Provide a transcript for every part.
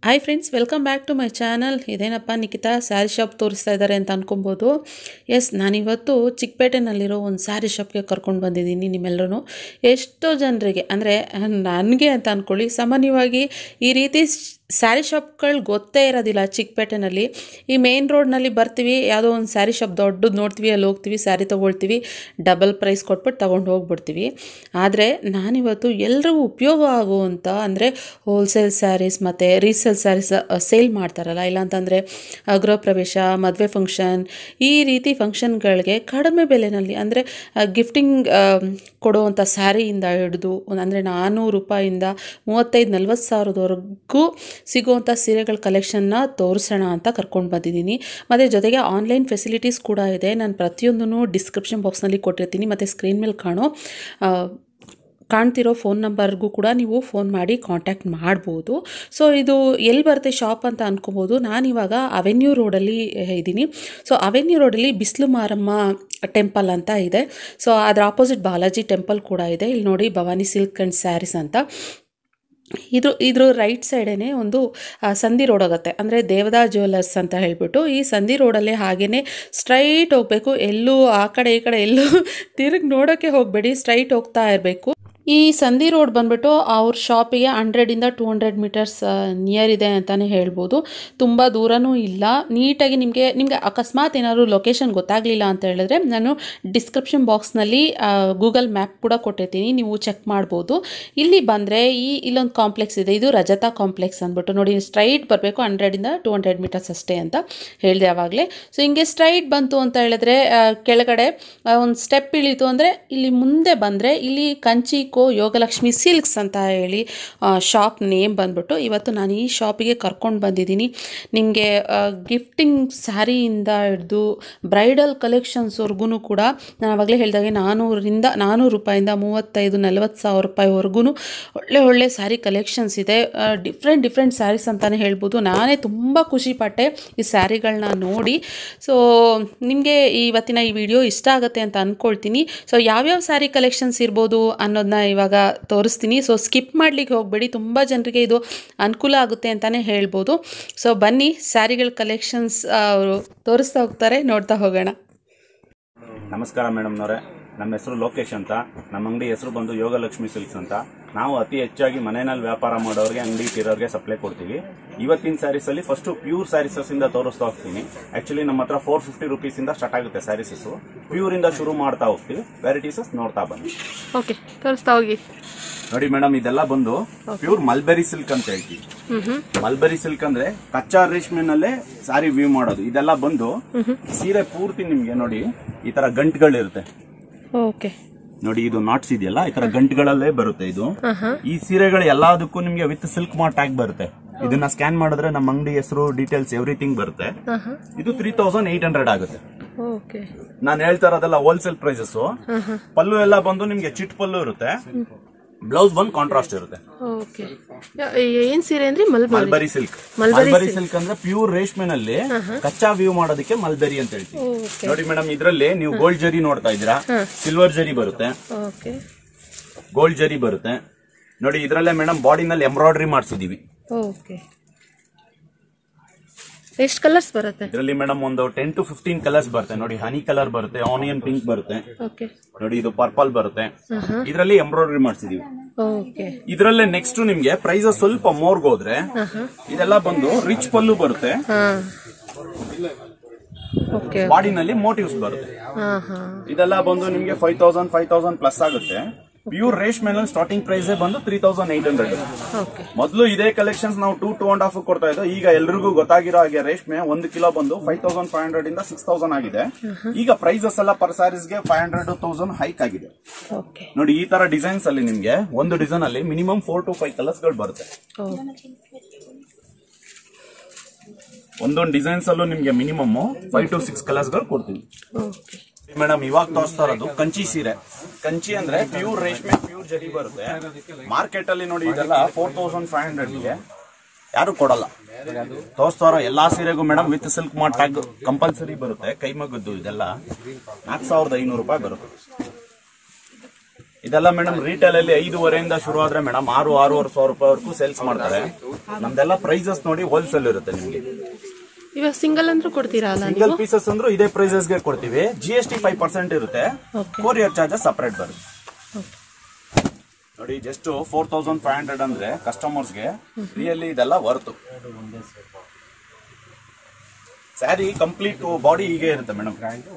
Hi friends welcome back to my channel ಇದೇನಪ್ಪ Nikhita sari shop ತೋರಿಸ್ತಾ ಇದ್ದಾರೆ ಅಂತ ಅನ್ಕೊಬೋದು ಎಸ್ ನಾನಿವತ್ತು ಚಿಕ್ಕಪೇಟೆನಲ್ಲಿರೋ ಒಂದು ಸ್ಯಾರಿ ಶಾಪ್ಗೆ ಕರ್ಕೊಂಡು ಬಂದಿದ್ದೀನಿ ನಿಮ್ಮೆಲ್ಲರೂ ಎಷ್ಟೋ ಜನರಿಗೆ ಅಂದರೆ ನನಗೆ ಅಂತ ಅಂದ್ಕೊಳ್ಳಿ ಸಾಮಾನ್ಯವಾಗಿ ಈ ರೀತಿ ಸ್ಯಾರಿ ಶಾಪ್ಗಳು ಗೊತ್ತೇ ಇರೋದಿಲ್ಲ ಚಿಕ್ಕಪೇಟೆನಲ್ಲಿ ಈ ಮೇನ್ ರೋಡ್ನಲ್ಲಿ ಬರ್ತೀವಿ ಯಾವುದೋ ಒಂದು ಸ್ಯಾರಿ ಶಾಪ್ ದೊಡ್ಡದು ನೋಡ್ತೀವಿ ಅಲ್ಲಿ ಹೋಗ್ತೀವಿ ಸ್ಯಾರಿ ತೊಗೊಳ್ತೀವಿ ಡಬಲ್ ಪ್ರೈಸ್ ಕೊಟ್ಬಿಟ್ಟು ತೊಗೊಂಡು ಹೋಗ್ಬಿಡ್ತೀವಿ ಆದರೆ ನಾನಿವತ್ತು ಎಲ್ರಿಗೂ ಉಪಯೋಗ ಆಗುವಂಥ ಅಂದರೆ ಹೋಲ್ಸೇಲ್ ಸ್ಯಾರೀಸ್ ಮತ್ತು ರೀಸೇಲ್ ಸ್ಯಾರೀಸ್ ಸೇಲ್ ಮಾಡ್ತಾರಲ್ಲ ಇಲ್ಲಾಂತಂದರೆ ಗೃಹ ಪ್ರವೇಶ ಮದುವೆ ಫಂಕ್ಷನ್ ಈ ರೀತಿ ಫಂಕ್ಷನ್ಗಳಿಗೆ ಕಡಿಮೆ ಬೆಲೆಯಲ್ಲಿ ಅಂದರೆ ಗಿಫ್ಟಿಂಗ್ ಕೊಡುವಂಥ ಸ್ಯಾರಿಯಿಂದ ಹಿಡಿದು ಅಂದರೆ ನಾನ್ನೂರು ರೂಪಾಯಿಂದ ಮೂವತ್ತೈದು ನಲ್ವತ್ತು ಸಾವಿರದವರೆಗೂ ಸಿಗುವಂಥ ಸೀರೆಗಳ ಕಲೆಕ್ಷನ್ನ ತೋರಿಸೋಣ ಅಂತ ಕರ್ಕೊಂಡು ಬಂದಿದ್ದೀನಿ ಮತ್ತು ಜೊತೆಗೆ ಆನ್ಲೈನ್ ಫೆಸಿಲಿಟೀಸ್ ಕೂಡ ಇದೆ ನಾನು ಪ್ರತಿಯೊಂದೂ ಡಿಸ್ಕ್ರಿಪ್ಷನ್ ಬಾಕ್ಸ್ನಲ್ಲಿ ಕೊಟ್ಟಿರ್ತೀನಿ ಮತ್ತು ಸ್ಕ್ರೀನ್ ಮೇಲೆ ಕಾಣೋ ಆ, ಕಾಣ್ತಿರೋ ಫೋನ್ ನಂಬರ್ಗೂ ಕೂಡ ನೀವು ಫೋನ್ ಮಾಡಿ ಕಾಂಟ್ಯಾಕ್ಟ್ ಮಾಡ್ಬೋದು ಸೊ ಇದು ಎಲ್ಲಿ ಬರುತ್ತೆ ಶಾಪ್ ಅಂತ ಅನ್ಕೋಬೋದು ನಾನಿವಾಗ ಅವೆನ್ಯೂ ರೋಡಲ್ಲಿ ಇದ್ದೀನಿ ಸೊ ಅವೆನ್ಯೂ ರೋಡಲ್ಲಿ ಬಿಸಿಲು ಮಾರಮ್ಮ ಟೆಂಪಲ್ ಅಂತ ಇದೆ ಸೊ ಅದರ ಆಪೋಸಿಟ್ ಬಾಲಾಜಿ ಟೆಂಪಲ್ ಕೂಡ ಇದೆ ಇಲ್ಲಿ ನೋಡಿ ಭವಾನಿ ಸಿಲ್ಕ್ ಆ್ಯಂಡ್ ಸ್ಯಾರೀಸ್ ಅಂತ ಇದು ಇದ್ರ ರೈಟ್ ಸೈಡೇ ಒಂದು ಆ, ಸಂಧಿ ರೋಡ್ ಆಗುತ್ತೆ ಅಂದರೆ ದೇವದಾ ಜ್ಯುವೆಲ್ಲರ್ಸ್ ಅಂತ ಹೇಳ್ಬಿಟ್ಟು ಈ ಸಂಧಿ ರೋಡಲ್ಲೇ ಹಾಗೇ ಸ್ಟ್ರೈಟ್ ಹೋಗಬೇಕು ಎಲ್ಲೂ ಆ ಕಡೆ ಈ ಕಡೆ ಎಲ್ಲೂ ತಿರುಗಿ ನೋಡೋಕ್ಕೆ ಹೋಗಬೇಡಿ ಸ್ಟ್ರೈಟ್ ಹೋಗ್ತಾ ಇರಬೇಕು ಈ ಸಂಧಿ ರೋಡ್ ಬಂದ್ಬಿಟ್ಟು ಅವ್ರ ಶಾಪಿಗೆ ಹಂಡ್ರೆಡಿಂದ ಟು ಹಂಡ್ರೆಡ್ ಮೀಟರ್ಸ್ ನಿಯರ್ ಇದೆ ಅಂತಲೇ ಹೇಳ್ಬೋದು ತುಂಬ ದೂರನೂ ಇಲ್ಲ ನೀಟಾಗಿ ನಿಮಗೆ ನಿಮಗೆ ಅಕಸ್ಮಾತ್ ಏನಾದ್ರು ಲೊಕೇಶನ್ ಗೊತ್ತಾಗಲಿಲ್ಲ ಅಂತ ಹೇಳಿದ್ರೆ ನಾನು ಡಿಸ್ಕ್ರಿಪ್ಷನ್ ಬಾಕ್ಸ್ನಲ್ಲಿ ಗೂಗಲ್ ಮ್ಯಾಪ್ ಕೂಡ ಕೊಟ್ಟಿರ್ತೀನಿ ನೀವು ಚೆಕ್ ಮಾಡ್ಬೋದು ಇಲ್ಲಿ ಬಂದರೆ ಈ ಇಲ್ಲೊಂದು ಕಾಂಪ್ಲೆಕ್ಸ್ ಇದೆ ಇದು ರಜತಾ ಕಾಂಪ್ಲೆಕ್ಸ್ ಅಂದ್ಬಿಟ್ಟು ನೋಡಿ ಸ್ಟ್ರೈಟ್ ಬರಬೇಕು ಹಂಡ್ರೆಡಿಂದ ಟು ಹಂಡ್ರೆಡ್ ಮೀಟರ್ಸ್ ಅಷ್ಟೇ ಅಂತ ಹೇಳಿದೆ ಆವಾಗಲೇ ಸೊ ಹಿಂಗೆ ಸ್ಟ್ರೈಟ್ ಬಂತು ಅಂತ ಹೇಳಿದ್ರೆ ಆ, ಕೆಳಗಡೆ ಒಂದು ಸ್ಟೆಪ್ ಇಳೀತು ಅಂದರೆ ಇಲ್ಲಿ ಮುಂದೆ ಬಂದರೆ ಇಲ್ಲಿ ಕಂಚಿ ಕೋ ಯೋಗಲಕ್ಷ್ಮಿ ಸಿಲ್ಕ್ಸ್ ಅಂತ ಹೇಳಿ ಶಾಪ್ ನೇಮ್ ಬಂದ್ಬಿಟ್ಟು ಇವತ್ತು ನಾನು ಈ ಶಾಪಿಗೆ ಕರ್ಕೊಂಡು ಬಂದಿದ್ದೀನಿ ನಿಮಗೆ ಗಿಫ್ಟಿಂಗ್ ಸ್ಯಾರಿಯಿಂದ ಹಿಡಿದು ಬ್ರೈಡಲ್ ಕಲೆಕ್ಷನ್ಸ್ವರೆಗೂ ಕೂಡ ನಾನು ಆವಾಗಲೇ ಹೇಳಿದಾಗೆ ನಾನ್ನೂರರಿಂದ ನಾನ್ನೂರು ರೂಪಾಯಿಂದ ಮೂವತ್ತೈದು ನಲವತ್ತು ಸಾವಿರ ರೂಪಾಯಿವರೆಗೂ ಒಳ್ಳೆ ಒಳ್ಳೆ ಸ್ಯಾರಿ ಕಲೆಕ್ಷನ್ಸ್ ಇದೆ ಡಿಫ್ರೆಂಟ್ ಡಿಫ್ರೆಂಟ್ ಸ್ಯಾರೀಸ್ ಅಂತಲೇ ಹೇಳ್ಬೋದು ನಾನೇ ತುಂಬ ಖುಷಿಪಟ್ಟೆ ಈ ಸ್ಯಾರಿಗಳನ್ನ ನೋಡಿ ಸೊ ನಿಮಗೆ ಇವತ್ತಿನ ಈ ವಿಡಿಯೋ ಇಷ್ಟ ಆಗುತ್ತೆ ಅಂತ ಅಂದ್ಕೊಳ್ತೀನಿ ಸೊ ಯಾವ್ಯಾವ ಸ್ಯಾರಿ ಕಲೆಕ್ಷನ್ಸ್ ಇರ್ಬೋದು ಅನ್ನೋದನ್ನ ಇವಾಗ ತೋರಿಸ್ತೀನಿ ಸೊ ಸ್ಕಿಪ್ ಮಾಡಲಿಕ್ಕೆ ಹೋಗಬೇಡಿ ತುಂಬ ಜನರಿಗೆ ಇದು ಅನುಕೂಲ ಆಗುತ್ತೆ ಅಂತಲೇ ಹೇಳ್ಬೋದು ಸೊ ಬನ್ನಿ ಸ್ಯಾರಿಗಳ ಕಲೆಕ್ಷನ್ಸ್ ಅವರು ತೋರಿಸ್ತಾ ಹೋಗ್ತಾರೆ ನೋಡ್ತಾ ಹೋಗೋಣ ನಮಸ್ಕಾರ ಮೇಡಮ್ನವರೇ ನಮ್ಮ ಹೆಸರು ಲೋಕೇಶ್ ಅಂತ ನಮ್ಮ ಅಂಗಡಿ ಹೆಸರು ಬಂದು ಯೋಗಲಕ್ಷ್ಮಿ ಸಿಲ್ಕ್ಸ್ ಅಂತ ನಾವು ಅತಿ ಹೆಚ್ಚಾಗಿ ಮನೆಯಲ್ಲಿ ವ್ಯಾಪಾರ ಮಾಡೋರಿಗೆ ಅಂಗಡಿ ಇಟ್ಟಿರೋರಿಗೆ ಸಪ್ಲೈ ಕೊಡ್ತೀವಿ ಇವತ್ತಿನ ಸ್ಯಾರೀಸ್ ಅಲ್ಲಿ ಫಸ್ಟ್ ಪ್ಯೂರ್ ಸ್ಯಾರೀಸಸ್ ಇಂದ ತೋರಿಸ್ತಾ ಹೋಗ್ತೀನಿ ಆಕ್ಚುಲಿ ನಮ್ಮ ಹತ್ರ ಫೋರ್ ಫಿಫ್ಟಿ ರುಪೀಸ್ ಇಂದ ಸ್ಟಾರ್ಟ್ ಆಗುತ್ತೆ ಸ್ಯಾರೀಸಸ್ ಪ್ಯೂರ್ ಇಂದ ಶುರು ಮಾಡ್ತಾ ಹೋಗ್ತೀವಿ ವೆರೈಟೀಸಸ್ ನೋಡ್ತಾ ಬನ್ನಿ ಓಕೆ ತೋರಿಸ್ತಾ ಹೋಗಿ ನೋಡಿ ಮೇಡಮ್ ಇದೆಲ್ಲ ಬಂದು ಪ್ಯೂರ್ ಮಲ್ಬೆರಿ ಸಿಲ್ಕ್ ಅಂತ ಹೇಳ್ತೀವಿ ಮಲ್ಬೆರಿ ಸಿಲ್ಕ್ ಅಂದ್ರೆ ಕಚ್ಚಾ ರೇಷ್ಮೆನಲ್ಲೇ ಸಾರಿ ವ್ಯೂ ಮಾಡೋದು ಇದೆಲ್ಲ ಬಂದು ಸೀರೆ ಪೂರ್ತಿ ನಿಮ್ಗೆ ನೋಡಿ ಈ ತರ ಗಂಟುಗಳಿರುತ್ತೆ ಓಕೆ ನೋಡಿ ಇದು ನಾಟ್ಸ್ ಇದೆಯಲ್ಲ ಈ ತರ ಗಂಟುಗಳಲ್ಲೇ ಬರುತ್ತೆ ಇದು ಈ ಸೀರೆಗಳು ಎಲ್ಲದಕ್ಕೂ ನಿಮ್ಗೆ ವಿತ್ ಸಿಲ್ಕ್ ಮಾರ್ಟ್ ಟ್ಯಾಗ್ ಬರುತ್ತೆ ಇದನ್ನ ಸ್ಕ್ಯಾನ್ ಮಾಡಿದ್ರೆ ನಮ್ಮ ಅಂಗಡಿ ಹೆಸರು ಡೀಟೇಲ್ಸ್ ಎವ್ರಿಥಿಂಗ್ ಬರುತ್ತೆ ಇದು ತ್ರೀ ತೌಸಂಡ್ ಏಟ್ ಹಂಡ್ರೆಡ್ ಆಗುತ್ತೆ ಓಕೆ ನಾನು ಹೇಳ್ತಾ ಇರೋದೆಲ್ಲ ಹೋಲ್ಸೇಲ್ ಪ್ರೈಸಸ್ ಪಲ್ಲು ಎಲ್ಲ ಬಂದು ನಿಮ್ಗೆ ಚಿಟ್ ಪಲ್ಲು ಇರುತ್ತೆ ಬ್ಲೌಸ್ ಬಂದು ಕಾಂಟ್ರಾಸ್ಟ್ ಇರುತ್ತೆ ಓಕೆ ಏನು ಸೀರೆ ಅಂದ್ರೆ mulberry mulberry silk mulberry silk ಅಂದ್ರೆ ಪ್ಯೂರ್ ರೇಷ್ಮೆನಲ್ಲಿ ಕಚ್ಚಾ ವ್ಯೂ ಮಾಡೋದಕ್ಕೆ ಮಲ್ಬೆರಿ ಅಂತ ಹೇಳ್ತೀವಿ ನೋಡಿ ಮೇಡಮ್ ಇದ್ರಲ್ಲಿ ನೀವು ಗೋಲ್ಡ್ ಜರಿ ನೋಡ್ತಾ ಇದ್ದೀರಾ ಸಿಲ್ವರ್ ಜರಿ ಬರುತ್ತೆ ಓಕೆ ಗೋಲ್ಡ್ ಜರಿ ಬರುತ್ತೆ ನೋಡಿ ಇದ್ರಲ್ಲೇ ಮೇಡಮ್ ಬಾಡಿನಲ್ಲಿ ಎಂಬ್ರಾಯ್ಡರಿ ಮಾಡಿಸಿದೀವಿ ಓಕೆ ಎಷ್ಟು ಕಲರ್ಸ್ ಬರುತ್ತೆ ಇದರಲ್ಲಿ ಮೇಡಮ್ ಒಂದು ಟೆನ್ ಟು ಫಿಫ್ಟೀನ್ ಕಲರ್ಸ್ ಬರುತ್ತೆ ನೋಡಿ ಹನಿ ಕಲರ್ ಬರುತ್ತೆ ಆನಿಯನ್ ಪಿಂಕ್ ಬರುತ್ತೆ ಓಕೆ ನೋಡಿ ಇದು ಪರ್ಪಲ್ ಬರುತ್ತೆ ಇದರಲ್ಲಿ ಎಂಬ್ರಾಯ್ಡರಿ ಮಾಡಿಸಿದೀವಿ ಓಕೆ ಇದರಲ್ಲೇ ನೆಕ್ಸ್ಟ್ ನಿಮ್ಗೆ ಪ್ರೈಸಸ್ ಸ್ವಲ್ಪ ಮೋರ್ಗ್ ಹೋದ್ರೆ ಇದೆಲ್ಲ ಬಂದು ರಿಚ್ ಪಲ್ಲು ಬರುತ್ತೆ ಹಾಂ ಓಕೆ ಬಾಡಿನಲ್ಲಿ ಮೋಟಿವ್ಸ್ ಬರುತ್ತೆ ಹಾಂ ಹಾಂ ಇದೆಲ್ಲ ಬಂದು ನಿಮ್ಗೆ five thousand five thousand plus ಆಗುತ್ತೆ ಪ್ಯೂರ್ ರೇಷ್ಮೆನಲ್ಲಿ ಸ್ಟಾರ್ಟಿಂಗ್ ಪ್ರೈಸ್ ಬಂದು three thousand eight hundred okay ಮೊದಲು ಇದೇ ಕಲೆಕ್ಷನ್ಸ್ ನಾವು ಟೂ ಟೂ ಅಂಡ್ ಹಾಫ್ ಕೊಡ್ತಾ ಇದ್ದೋ ಈಗ ಎಲ್ರಿಗೂ ಗೊತ್ತಾಗಿರೋ ಹಾಗೆ ರೇಷ್ಮೆ ಒಂದು ಕಿಲೋ ಬಂದು ಫೈವ್ ತೌಸಂಡ್ ಫೈವ್ ಹಂಡ್ರೆಡ್ ಇಂದ ಸಿಕ್ಸ್ ತೌಸಂಡ್ ಆಗಿದೆ ಈಗ ಪ್ರೈಸಸ್ ಎಲ್ಲ ಪರ್ ಸ್ಯಾರೀಸ್ಗೆ ಫೈವ್ ಹಂಡ್ರೆಡ್ ತೌಸಂಡ್ ಹೈಕ್ ಆಗಿದೆ ಓಕೆ ನೋಡಿ ಈ ತರ ಡಿಸೈನ್ಸ್ ಅಲ್ಲಿ ನಿಮ್ಗೆ ಒಂದು ಡಿಸೈನ್ ಅಲ್ಲಿ minimum four to five colours ಗಳು ಬರುತ್ತೆ ಒಂದೊಂದು ಡಿಸೈನ್ಸ್ ಅಲ್ಲೂ ನಿಮ್ಗೆ minimum five to six colours ಗಳು ಕೊಡ್ತೀವಿ ಓಕೆ ಮೇಡಮ್ ಇವಾಗ ತೋರಿಸ್ತಾ ಇರೋದು ಕಂಚಿ ಸೀರೆ ಕಂಚಿ ಅಂದ್ರೆ ಪ್ಯೂರ್ ರೇಷ್ಮೆ ಪ್ಯೂರ್ ಜರಿ ಬರುತ್ತೆ ಮಾರ್ಕೆಟ್ ಅಲ್ಲಿ ನೋಡಿ ಇದೆಲ್ಲ ಫೋರ್ ತೌಸಂಡ್ ಫೈವ್ ಹಂಡ್ರೆಡ್ಗೆ ಯಾರು ಕೊಡಲ್ಲ ತೋರಿಸ್ತಾ ಇರೋ ಎಲ್ಲಾ ಸೀರೆಗೂ madam with silk mart tag compulsory ಬರುತ್ತೆ ಕೈಮಗದ್ದು ಇದೆಲ್ಲ ನಾಲ್ಕು ಸಾವಿರದ ಐನೂರು ರೂಪಾಯಿ ಬರುತ್ತೆ ಇದೆಲ್ಲ ಮೇಡಮ್ ರಿಟೇಲ್ ಅಲ್ಲಿ ಐದೂವರೆಯಿಂದ ಶುರು ಆದ್ರೆ ಮೇಡಮ್ ಆರು ಆರೂವರೆ ಸಾವಿರ ರೂಪಾಯಿವರೆಗೂ ಸೇಲ್ಸ್ ಮಾಡ್ತಾರೆ ನಮ್ದೆಲ್ಲ ಪ್ರೈಸಸ್ ನೋಡಿ ಹೋಲ್ಸೇಲ್ ಇರುತ್ತೆ ನಿಮ್ಗೆ ಇವಾಗ ಸಿಂಗಲ್ ಅಂದ್ರೂ ಕೊಡ್ತೀರಾ ಅಲ್ಲ ಸಿಂಗಲ್ ಪೀಸಸ್ ಅಂದ್ರೂ ಇದೇ ಪ್ರೈಸಸ್ ಗೆ ಕೊಡ್ತೀವಿ G S T five percent ಇರುತ್ತೆ Okay. ಕೊರಿಯರ್ ಚಾರ್ಜಸ್ ಸಪರೇಟ್ ಬರುತ್ತೆ ನೋಡಿ just four thousand five hundred ಅಂದ್ರೆ ಕಸ್ಟಮರ್ಸ್ ಗೆ ರಿಯಲಿ ಇದೆಲ್ಲ ವರ್ತು ಸ್ಯಾರಿ ಕಂಪ್ಲೀಟ್ ಬಾಡಿ ಹೀಗೆ ಇರುತ್ತೆ ಮೇಡಮ್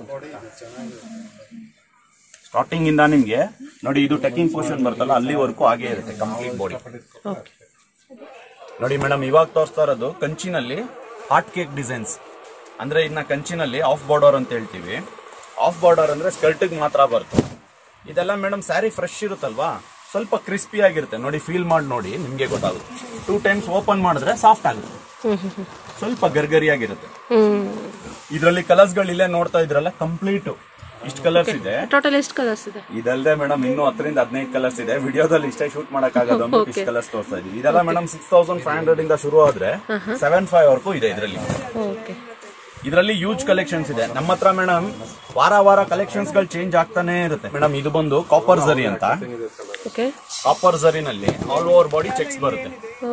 ಸ್ಟಾರ್ಟಿಂಗ್ ಇಂದ ನಿಮ್ಗೆ ನೋಡಿ ಇದು ಟೆಕಿಂಗ್ ಪೋರ್ಷನ್ ಬರ್ತಲ್ಲ ಅಲ್ಲಿವರೆಗೂ ಹಾಗೆ ಇರುತ್ತೆ ಕಂಪ್ಲೀಟ್ ಬಾಡಿ ಓಕೆ ನೋಡಿ ಮೇಡಮ್ ಇವಾಗ ತೋರಿಸ್ತಾ ಇರೋದು ಕಂಚಿನಲ್ಲಿ ಹಾಟ್ ಕೇಕ್ ಡಿಸೈನ್ಸ್ ಅಂದ್ರೆ ಇನ್ನ ಕಂಚಿನಲ್ಲಿ ಆಫ್ ಬಾರ್ಡರ್ ಅಂತ ಹೇಳ್ತೀವಿ ಆಫ್ ಬಾರ್ಡರ್ ಅಂದ್ರೆ ಸ್ಕರ್ಟಿಗೆ ಮಾತ್ರ ಬರುತ್ತೆ ಇದೆಲ್ಲ ಮೇಡಮ್ ಸ್ಯಾರಿ ಫ್ರೆಶ್ ಇರುತ್ತಲ್ವಾ ಸ್ವಲ್ಪ ಕ್ರಿಸ್ಪಿ ಆಗಿರುತ್ತೆ ನೋಡಿ ಫೀಲ್ ಮಾಡಿ ನೋಡಿ ನಿಮ್ಗೆ ಗೊತ್ತಾಗುತ್ತೆ ಟೂ ಟೈಮ್ಸ್ ಓಪನ್ ಮಾಡಿದ್ರೆ ಸಾಫ್ಟ್ ಆಗುತ್ತೆ ಸ್ವಲ್ಪ ಗರ್ಗರಿಯಾಗಿರುತ್ತೆ ಹ್ಮ್ ಇದರಲ್ಲಿ ಕಲರ್ಸ್ ಗಳು ಇಲ್ಲೇ ನೋಡ್ತಾ ಇದ್ರಲ್ಲ ಕಂಪ್ಲೀಟ್ ಇಷ್ಟು ಕಲರ್ಸ್ ಇದೆ ಟೋಟಲ್ ಎಷ್ಟು ಕಲರ್ಸ್ ಇದೆ ಇದಲ್ಲದೆ ಮೇಡಮ್ ಇನ್ನು ಹತ್ತರಿಂದ ಹದಿನೈದು ಕಲರ್ಸ್ ಇದೆ ವಿಡಿಯೋದಲ್ಲಿ ಇಷ್ಟೇ ಶೂಟ್ ಮಾಡಕ್ ಆಗೋದು ಇಷ್ಟು ಕಲರ್ಸ್ ತೋರಿಸ್ತಾ ಇದೀವಿ ಇದೆಲ್ಲ madam six thousand five hundred ಇಂದ ಶುರು ಆದ್ರೆ ಸೆವೆನ್ ಫೈವ್ ವರ್ಗೂ ಇದೆ ಇದರಲ್ಲಿ ಓಕೆ ಇದರಲ್ಲಿ ಯೂಜ್ ಕಲೆಕ್ಷನ್ಸ್ ಇದೆ ನಮ್ಮ ಹತ್ರ ಮೇಡಮ್ ವಾರ ವಾರ ಕಲೆಕ್ಷನ್ಸ್ ಗಳು ಚೇಂಜ್ ಆಗ್ತಾನೆ ಇರುತ್ತೆ ಮೇಡಮ್ ಇದು ಬಂದು ಕಾಪರ್ ಜರಿ ಅಂತ ಓಕೆ ಕಾಪರ್ ಜರಿನಲ್ಲಿ ಆಲ್ ಓವರ್ ಬಾಡಿ ಚೆಕ್ಸ್ ಬರುತ್ತೆ ಓ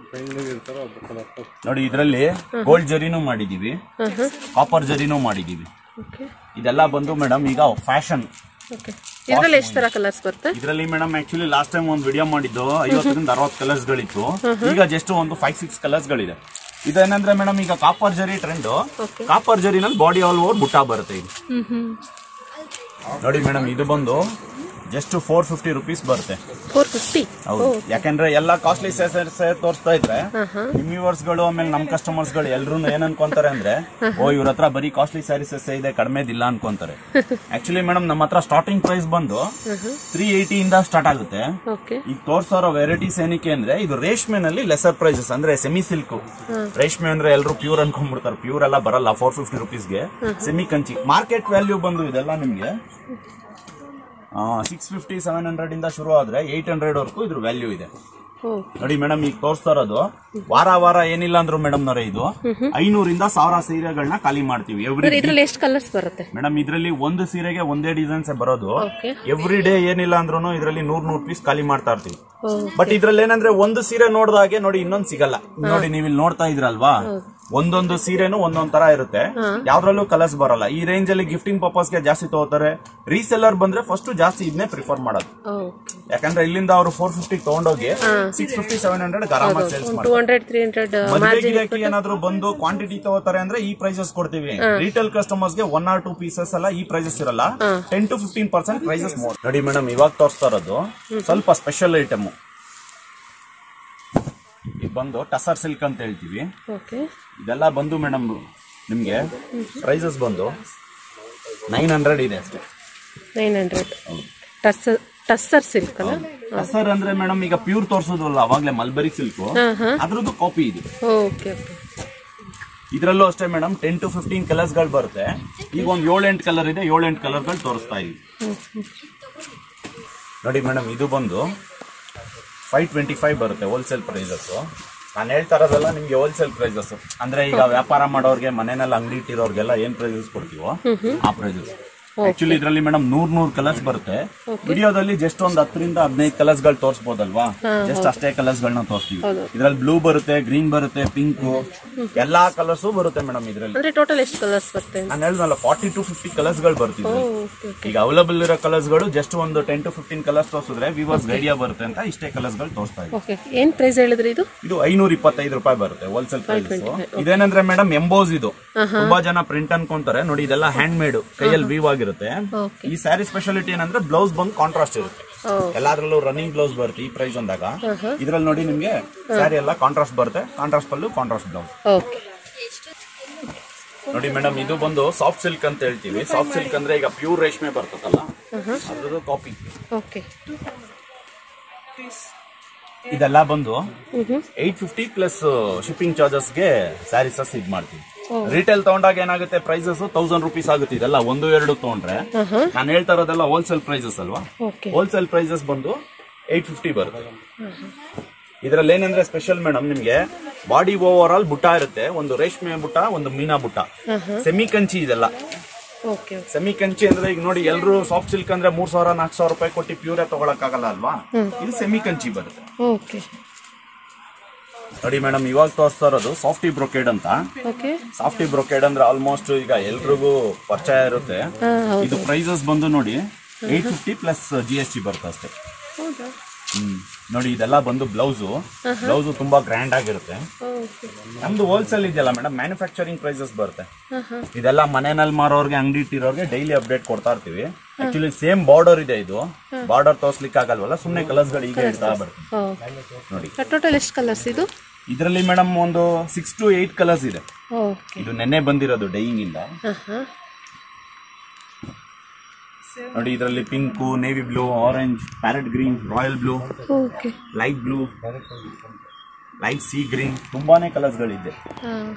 ನೋಡಿ ಇದರಲ್ಲಿ ಗೋಲ್ಡ್ ಜರಿನೂ ಮಾಡಿದೀವಿ ಹಾಂ ಹಾಂ ಕಾಪರ್ ಜರಿನೂ ಮಾಡಿದೀವಿ ಓಕೆ ಇದೆಲ್ಲ ಬಂದು ಮೇಡಮ್ ಈಗ ಫ್ಯಾಷನ್ ಓಕೆ ಇದರಲ್ಲಿ ಎಷ್ಟು ಥರ ಕಲರ್ಸ್ ಬರುತ್ತೆ ಇದರಲ್ಲಿ ಮೇಡಮ್ ಆಕ್ಚುಲಿ ಲಾಸ್ಟ್ ಟೈಮ್ ಒಂದು ವಿಡಿಯೋ ಮಾಡಿದ್ದು ಐವತ್ತರಿಂದ ಅರವತ್ತು ಕಲರ್ಸ್ ಗಳಿತ್ತು ಈಗ ಜಸ್ಟ್ ಒಂದು ಫೈವ್ ಸಿಕ್ಸ್ ಕಲರ್ಸ್ ಗಳಿದೆ ಇದೇನಂದ್ರೆ ಮೇಡಮ್ ಈಗ copper zari trend Okay. Copper ಜರಿನಲ್ಲಿ ಬಾಡಿ ಆಲ್ ಓವರ್ ಬುಟ್ಟ ಬರುತ್ತೆ ಇದು ಹ್ಮ್ ಹ್ಮ್ ನೋಡಿ ಮೇಡಮ್ ಇದು ಬಂದು ಜಸ್ಟ್ ಫೋರ್ ಫಿಫ್ಟಿ ರುಪೀಸ್ ಬರುತ್ತೆ ಫೋರ್ ಫಿಫ್ಟಿ ಹೌದು ಯಾಕಂದ್ರೆ ಎಲ್ಲಾ ಕಾಸ್ಟ್ಲಿ ತೋರಿಸ್ತಾ ಇದ್ರೆ ಹಾಂ ಹಾಂ ನಿಮ್ viewers ಗಳು ಆಮೇಲೆ ನಮ್ ಕಸ್ಟಮರ್ಸ್ ಗಳು ಎಲ್ರು ಏನ್ ಅನ್ಕೊಂತಾರೆ ಅಂದ್ರೆ ಓ ಇವ್ರ ಹತ್ರ ಬರೀ ಕಾಸ್ಟ್ಲಿ ಸ್ಯಾರೀಸಸ್ ಇದೆ ಕಡಿಮೆದಿಲ್ಲ ಅನ್ಕೊಂತಾರೆ ಆಕ್ಚುಲಿ ಮೇಡಮ್ ನಮ್ಮ ಹತ್ರ ಸ್ಟಾರ್ಟಿಂಗ್ ಪ್ರೈಸ್ ಬಂದು ತ್ರೀ ಏಯ್ಟಿ ಇಂದ ಸ್ಟಾರ್ಟ್ ಆಗುತ್ತೆ ಓಕೆ ಈಗ ತೋರ್ಸೋ ವೆರೈಟೀಸ್ ಏನಕ್ಕೆ ಅಂದ್ರೆ ಇದು ರೇಷ್ಮೆನಲ್ಲಿ ಲೆಸರ್ ಪ್ರೈಸಸ್ ಅಂದ್ರೆ ಸೆಮಿ ಸಿಲ್ಕ್ ರೇಷ್ಮೆ ಅಂದ್ರೆ ಎಲ್ಲರೂ ಪ್ಯೂರ್ ಅನ್ಕೊಂಡ್ಬಿಡ್ತಾರೆ ಪ್ಯೂರ್ ಎಲ್ಲ ಬರಲ್ಲ ಫೋರ್ ಫಿಫ್ಟಿ ರುಪೀಸ್ಗೆ ಸೆಮಿ ಕಂಚಿ ಮಾರ್ಕೆಟ್ ವ್ಯಾಲ್ಯೂ ಬಂದು ಇದೆಲ್ಲ ನಿಮ್ಗೆ ಸಿಕ್ಸ್ ಫಿಫ್ಟಿ ಸೆವೆನ್ ಹಂಡ್ರೆಡ್ ಇಂದ ಶುರು ಆದ್ರೆ ಏಟ್ ಹಂಡ್ರೆಡ್ ವರೆಗೂ ಇದ್ರ ವ್ಯಾಲ್ಯೂ ಇದೆ ಓ ನೋಡಿ ಮೇಡಮ್ ಈಗ ತೋರಿಸ್ತಾ ಇರೋದು ವಾರ ವಾರ ಏನಿಲ್ಲ ಅಂದ್ರು ಮೇಡಮ್ ನವರೇ ಇದು ಐನೂರಿಂದ ಸಾವಿರ ಸೀರೆಗಳನ್ನ ಖಾಲಿ ಮಾಡ್ತೀವಿ ಎವ್ರಿ ಇದರಲ್ಲಿ ಎಷ್ಟು ಕಲರ್ಸ್ ಬರುತ್ತೆ ಮೇಡಮ್ ಇದರಲ್ಲಿ ಒಂದು ಸೀರೆಗೆ ಒಂದೇ ಡಿಸೈನ್ಸ್ ಬರೋದು ಓಕೆ ಎವ್ರಿ ಡೇ ಏನಿಲ್ಲ ಅಂದ್ರೂ ಇದರಲ್ಲಿ ನೂರ್ ನೂರ್ ಪೀಸ್ ಖಾಲಿ ಮಾಡ್ತಾ ಇರ್ತೀವಿ ಓ ಬಟ್ ಇದ್ರಲ್ಲಿ ಏನಂದ್ರೆ ಒಂದು ಸೀರೆ ನೋಡ್ದಾಗೆ ನೋಡಿ ಇನ್ನೊಂದ್ ಸಿಗಲ್ಲ ನೋಡಿ ನೀವು ಇಲ್ಲಿ ನೋಡ್ತಾ ಇದ್ರಲ್ವಾ ಒಂದೊಂದು ಸೀರೆನು ಒಂದೊಂದ್ ತರ ಇರುತ್ತೆ ಯಾವ್ದ್ರಲ್ಲೂ ಕಲರ್ಸ್ ಬರಲ್ಲ ಈ ರೇಂಜ್ ಅಲ್ಲಿ ಗಿಫ್ಟಿಂಗ್ ಪರ್ಪಸ್ ಗೆ ಜಾಸ್ತಿ ತಗೋತಾರೆ ರೀಸೆಲ್ಲರ್ ಬಂದ್ರೆ ಫಸ್ಟ್ ಜಾಸ್ತಿ ಇದನ್ನೇ ಪ್ರಿಫರ್ ಮಾಡೋದು ಓಕೆ ಯಾಕಂದ್ರೆ ಇಲ್ಲಿಂದ ಅವರು ಫೋರ್ ಫಿಫ್ಟಿ ತಗೊಂಡೋಗಿ ಸಿಕ್ಸ್ ಫಿಫ್ಟಿ ಸೆವೆನ್ ಹಂಡ್ರೆಡ್ ಆರಾಮಾಗಿ ಸೇಲ್ಸ್ ಟೂ ಮಾಡ್ತಾರೆ ಹಂಡ್ರೆಡ್ ತ್ರೀ ಹಂಡ್ರೆಡ್ ಮದುವೆ ಗಿರಾಕಿ ಏನಾದ್ರು ಬಂದು ಕ್ವಾಂಟಿಟಿ ತಗೋತಾರೆ ಅಂದ್ರೆ ಈ ಪ್ರೈಸಸ್ ಕೊಡ್ತೀವಿ ರಿಟೇಲ್ ಕಸ್ಟಮರ್ಸ್ ಗೆ ಒನ್ ಆರ್ ಟೂ ಪೀಸಸ್ ಎಲ್ಲ ಈ ಪ್ರೈಸಸ್ ಇರಲ್ಲ ten to fifteen percent prices ನೋಡಿ ಮೇಡಮ್ ಇವಾಗ ತೋರಿಸ್ತಾ ಇರೋದು ಸ್ವಲ್ಪ ಸ್ಪೆಷಲ್ ಐಟಮ್ ಇದು ಬಂದು ಟಸರ್ ಸಿಲ್ಕ್ ಅಂತ ಹೇಳ್ತೀವಿ ಓಕೆ ಇದೆಲ್ಲ ಬಂದು ಮೇಡಮ್ ನಿಮ್ಗೆ ಪ್ರೈಸಸ್ ಬಂದು ನೈನ್ ಹಂಡ್ರೆಡ್ ಇದೆ ಅಷ್ಟೇ nine hundred tussar tussar silk ಅಲ್ಲ ಟಸರ್ ಅಂದ್ರೆ ಮೇಡಮ್ ಈಗ ಪ್ಯೂರ್ ತೋರಿಸೋದಲ್ಲ ಅವಾಗ್ಲೇ ಮಲ್ಬರಿ ಸಿಲ್ಕ್ ಹಾಂ ಹಾಂ ಅದ್ರದ್ದು ಕಾಪಿ ಇದು ಓಕೆ ಓಕೆ ಇದರಲ್ಲೂ ಅಷ್ಟೇ madam ten to fifteen colours ಗಳು ಬರುತ್ತೆ ಈಗ ಒಂದ್ ಏಳೆಂಟು ಕಲರ್ ಇದೆ ಏಳೆಂಟು ಕಲರ್ ಗಳು ತೋರಿಸ್ತಾ ಇದೀವಿ ನೋಡಿ ಮೇಡಮ್ ಇದು ಬಂದು ಫೈವ್ ಟ್ವೆಂಟಿ ಫೈವ್ ಬರುತ್ತೆ ಹೋಲ್ಸೇಲ್ ಪ್ರೈಸಸ್ ನಾನು ಹೇಳ್ತಾ ಇರೋದೆಲ್ಲ ನಿಮ್ಗೆ ಹೋಲ್ಸೇಲ್ ಪ್ರೈಸಸ್ ಅಂದ್ರೆ ಈಗ ವ್ಯಾಪಾರ ಮಾಡೋರ್ಗೆ ಮನೆಯಲ್ಲಿ ಅಂಗಡಿ ಇಟ್ಟಿರೋರ್ಗೆಲ್ಲ ಏನ್ ಪ್ರೈಸಸ್ ಕೊಡ್ತೀವೋ ಆ ಪ್ರೈಸಸ್ ಆಕ್ಚುಲಿ ಇದರಲ್ಲಿ ಮೇಡಮ್ ನೂರ್ ನೂರ್ ಕಲರ್ಸ್ ಬರುತ್ತೆ ವಿಡಿಯೋದಲ್ಲಿ ಜಸ್ಟ್ ಒಂದ್ ಹತ್ತರಿಂದ ಹದಿನೈದು ಕಲರ್ಸ್ ಗಳು ತೋರಿಸಬಹುದಲ್ವಾ ಜಸ್ಟ್ ಅಷ್ಟೇ ಕಲರ್ಸ್ ಗಳನ್ನ ತೋರಿಸ್ತೀವಿ ಇದ್ರಲ್ಲಿ ಬ್ಲೂ ಬರುತ್ತೆ ಗ್ರೀನ್ ಬರುತ್ತೆ ಪಿಂಕ್ ಎಲ್ಲಾ ಕಲರ್ಸ್ ಬರುತ್ತೆ ಮೇಡಮ್ ಇದ್ರಲ್ಲಿ ಅಂದರೆ ಟೋಟಲ್ ಎಷ್ಟು ಕಲರ್ಸ್ ಬರುತ್ತೆ ನಾನು ಹೇಳಿದ್ನಲ್ಲ ಫಾರ್ಟಿ ಟು ಫಿಫ್ಟಿ ಕಲರ್ಸ್ ಗಳು ಬರ್ತಿದ್ವಿ ಓಕೆ ಓಕೆ ಈಗ ಅವೈಲಬಲ್ ಇರೋ ಕಲರ್ಸ್ ಗಳು ಜಸ್ಟ್ ಒಂದು ಟೆನ್ ಟು ಫಿಫ್ಟೀನ್ ಕಲರ್ಸ್ ತೋರಿಸಿದ್ರೆ ವಿವರ್ಸ್ ಐಡಿಯಾ ಬರುತ್ತೆ ಅಂತ ಇಷ್ಟೇ ಕಲರ್ಸ್ ಗಳು ತೋರಿಸ್ತಾ ಇದ್ದೀವಿ ಓಕೆ ಏನು ಪ್ರೈಸ್ ಹೇಳಿದ್ರಿ ಇದು ಇದು ಐನೂರ ಇಪ್ಪತ್ತೈದು ರೂಪಾಯಿ ಬರುತ್ತೆ ಹೋಲ್ಸೇಲ್ ಪ್ರೈಸ್ ಇದೇನಂದ್ರೆ ಮೇಡಮ್ ಎಂಬೋಸ್ ಇದು ತುಂಬಾ ಜನ ಪ್ರಿಂಟ್ ಅನ್ಕೊಂತಾರೆ ನೋಡಿ ಇದೆಲ್ಲ ಹ್ಯಾಂಡ್ ಮೇಡ್ ಕೈಯಲ್ಲಿ ವೀವ್ ಆಗಿರುತ್ತೆ ಓಕೆ ಈ ಸ್ಯಾರಿ ಸ್ಪೆಷಾಲಿಟಿ ಏನಂದ್ರೆ ಬ್ಲೌಸ್ ಬಂದು ಕಾಂಟ್ರಾಸ್ಟ್ ಇರುತ್ತೆ ಓ ಎಲ್ಲಾದ್ರಲ್ಲೂ ರನ್ನಿಂಗ್ ಬ್ಲೌಸ್ ಬರುತ್ತೆ ಈ ಪ್ರೈಸ್ ಅಂದಾಗ ಇದ್ರಲ್ಲಿ ನೋಡಿ ನಿಮ್ಗೆ ಸ್ಯಾರಿ ಎಲ್ಲ ಕಾಂಟ್ರಾಸ್ಟ್ ಬರುತ್ತೆ contrast pallu contrast blouse okay ನೋಡಿ ಮೇಡಮ್ ಇದು ಬಂದು ಸಾಫ್ಟ್ ಸಿಲ್ಕ್ ಅಂತ ಹೇಳ್ತೀವಿ ಸಾಫ್ಟ್ ಸಿಲ್ಕ್ ಅಂದ್ರೆ ಈಗ ಪ್ಯೂರ್ ರೇಷ್ಮೆ ಬರ್ತದಲ್ಲ ಅದ್ರದ್ದು ಕಾಪಿ ಓಕೆ ಇದೆಲ್ಲ ಬಂದು ಹ್ಞೂ ಏಟ್ ಫಿಫ್ಟಿ ಪ್ಲಸ್ ಶಿಪ್ಪಿಂಗ್ ಚಾರ್ಜಸ್ಗೆ ಸ್ಯಾರೀಸಸ್ ಇದ್ ಮಾಡ್ತೀವಿ ರಿಟೇಲ್ ತಗೊಂಡಾಗ ಏನಾಗುತ್ತೆ ಪ್ರೈಸಸ್ ತೌಸಂಡ್ ರುಪೀಸ್ ಆಗುತ್ತೆ ಇದೆಲ್ಲ ಒಂದು ಎರಡು ತಗೊಂಡ್ರೆ ನಾನು ಹೇಳ್ತಾ ಇರೋದೆಲ್ಲ ಹೋಲ್ಸೇಲ್ ಪ್ರೈಸಸ್ ಅಲ್ವಾ ಓಕೆ ಹೋಲ್ಸೇಲ್ ಪ್ರೈಸಸ್ ಬಂದು ಏಟ್ ಫಿಫ್ಟಿ ಬರುತ್ತೆ ಇದ್ರಲ್ಲಿ ಏನಂದ್ರೆ ಸ್ಪೆಷಲ್ ಮೇಡಮ್ ನಿಮ್ಗೆ ಬಾಡಿ ಓವರ್ ಆಲ್ ಬುಟ್ಟ ಇರುತ್ತೆ ಒಂದು ರೇಷ್ಮೆ ಬುಟ್ಟ ಒಂದು ಮೀನಾ ಬುಟ್ಟ ಸೆಮಿ ಕಂಚಿ ಇದೆಲ್ಲ ಓಕೆ ಸೆಮಿ ಕಂಚಿ ಅಂದ್ರೆ ಈಗ ನೋಡಿ ಎಲ್ಲರೂ ಸಾಫ್ಟ್ ಸಿಲ್ಕ್ ಅಂದ್ರೆ ಮೂರ್ ಸಾವಿರ ನಾಲ್ಕು ಸಾವಿರ ರೂಪಾಯಿ ಕೊಟ್ಟು ಪ್ಯೂರೇ ತಗೊಳಕ್ಕಾಗಲ್ಲ ಅಲ್ವಾ ಇದು ಸೆಮಿ ಕಂಚಿ ಬರುತ್ತೆ ಓಕೆ ನೋಡಿ ಮೇಡಮ್ ಇವಾಗ ತೋರಿಸ್ತಾ ಇರೋದು ಸಾಫ್ಟಿ ಬ್ರೊಕೇಡ್ ಅಂತ ಓಕೆ ಸಾಫ್ಟಿ ಬ್ರೊಕೇಡ್ ಅಂದ್ರೆ ಆಲ್ಮೋಸ್ಟ್ ಈಗ ಎಲ್ರಿಗೂ ಪರಿಚಯ ಇರುತ್ತೆ ಹಾಂ ಹೌದು ಇದು ಪ್ರೈಸಸ್ ಬಂದು ನೋಡಿ at fifty plus G S T ಬರುತ್ತೆ ಅಷ್ಟೇ ಹೌದಾ ಹ್ಮ್ ನೋಡಿ ಇದೆಲ್ಲ ಬಂದು ಬ್ಲೌಸು ಬ್ಲೌಸು ತುಂಬಾ ಗ್ರ್ಯಾಂಡ್ ಆಗಿರುತ್ತೆ ಓಕೆ ನಮ್ದು ಹೋಲ್ಸೇಲ್ ಇದೆಯಲ್ಲ ಮೇಡಮ್ ಮ್ಯಾನುಫ್ಯಾಕ್ಚರಿಂಗ್ ಪ್ರೈಸಸ್ ಬರುತ್ತೆ ಹಾಂ ಹಾಂ ಇದೆಲ್ಲ ಮನೆಯಲ್ಲಿ ಮಾರೋರ್ಗೆ ಅಂಗಡಿ ಇಟ್ಟಿರೋರ್ಗೆ ಡೈಲಿ ಅಪ್ಡೇಟ್ ಕೊಡ್ತಾ ಇರ್ತೀವಿ ಆಕ್ಚುಲಿ ಸೇಮ್ ಬಾರ್ಡರ್ ಇದೆ ಇದು ಬಾರ್ಡರ್ ತೋರ್ಸ್ಲಿಕ್ಕೆ ಆಗಲ್ವಲ್ಲ ಸುಮ್ಮನೆ ಕಲರ್ಸ್ಗಳು ಈಗ ಇಡ್ತಾ ಬರ್ತೀವಿ ಓಕೆ ನೋಡಿ ಟೋಟಲ್ ಎಷ್ಟು ಕಲರ್ಸ್ ಇದು ಇದರಲ್ಲಿ ಮೇಡಮ್ ಒಂದು ಸಿಕ್ಸ್ ಟು ಏಟ್ ಕಲರ್ಸ್ ಇದೆ ಓಕೆ ಇದು ನೆನ್ನೆ ಬಂದಿರೋದು ಡೈಯಿಂಗ್ ಇಂದ ಹಾಂ ಹಾಂ ನೋಡಿ ಇದರಲ್ಲಿ pink navy blue orange parrot green royal blue okay light blue light sea green ತುಂಬಾನೇ ಕಲರ್ಸ್ಗಳಿದೆ ಹಾಂ